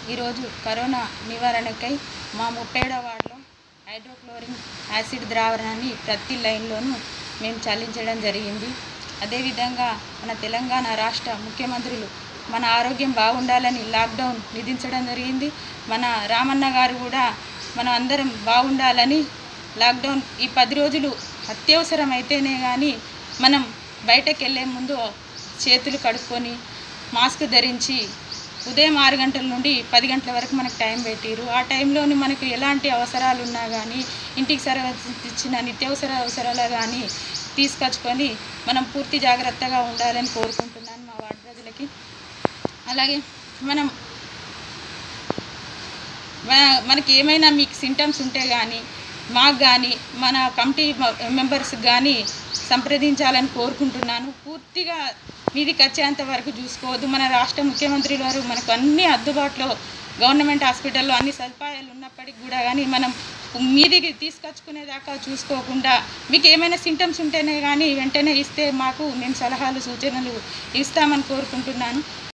ఈరోజు కరోనా నివారణకై మా ముప్పై ఏడవ వార్డులో హైడ్రోక్లోరిన్ యాసిడ్ ద్రావణాన్ని ప్రతి లైన్లోనూ మేము చల్లించడం జరిగింది అదేవిధంగా మన తెలంగాణ రాష్ట్ర ముఖ్యమంత్రులు మన ఆరోగ్యం బాగుండాలని లాక్డౌన్ విధించడం జరిగింది మన రామన్న గారు కూడా మనం అందరం బాగుండాలని లాక్డౌన్ ఈ పది రోజులు అత్యవసరం అయితేనే కానీ మనం బయటకు వెళ్ళే ముందు చేతులు కడుక్కొని మాస్క్ ధరించి ఉదయం ఆరు గంటల నుండి పది గంటల వరకు మనకు టైం పెట్టిరు ఆ టైంలోని మనకు ఎలాంటి అవసరాలు ఉన్నా కానీ ఇంటికి సరిచిన నిత్యావసర అవసరాలు కానీ తీసుకొచ్చుకొని మనం పూర్తి జాగ్రత్తగా ఉండాలని కోరుకుంటున్నాను మా వార్డు ప్రజలకి అలాగే మనం మన- మనకి ఏమైనా మీకు సింటమ్స్ ఉంటే కానీ మాకు కానీ మన కమిటీ మెంబర్స్కి కానీ సంప్రదించాలని కోరుకుంటున్నాను పూర్తిగా మీదికి వచ్చేంత వరకు చూసుకోవద్దు మన రాష్ట్ర ముఖ్యమంత్రి గారు మనకు అన్ని అందుబాటులో గవర్నమెంట్ హాస్పిటల్లో అన్ని సదుపాయాలు ఉన్నప్పటికీ కూడా కానీ మనం మీదికి తీసుకొచ్చుకునేదాకా చూసుకోకుండా మీకు ఏమైనా సింటమ్స్ ఉంటేనే కానీ వెంటనే ఇస్తే మాకు మేము సలహాలు సూచనలు ఇస్తామని కోరుకుంటున్నాను